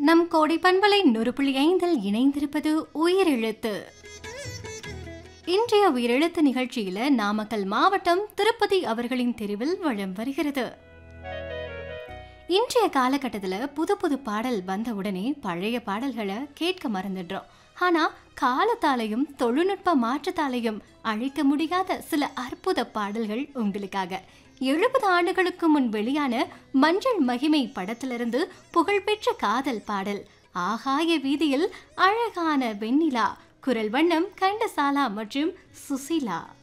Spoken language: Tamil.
நம் கோடை பண்பலை நூறு புள்ளி ஐந்தில் இணைந்திருப்பது உயிரெழுத்து இன்றைய உயிரெழுத்து நிகழ்ச்சியில நாமக்கல் மாவட்டம் திருப்பதி அவர்களின் தெருவில் வளம் வருகிறது இன்றைய காலகட்டத்தில் புது புது பாடல் வந்த உடனே பழைய பாடல்களை கேட்க மறந்துடுறோம் ஆனா காலத்தாலையும் தொழில்நுட்ப மாற்றத்தாலையும் அழிக்க முடியாத சில அற்புத பாடல்கள் உங்களுக்காக எழுபது ஆண்டுகளுக்கு முன் வெளியான மஞ்சள் மகிமை படத்திலிருந்து புகழ்பெற்ற காதல் பாடல் ஆகாய வீதியில் அழகான வெண்ணிலா குரல் வண்ணம் கண்டசாலா மற்றும் சுசீலா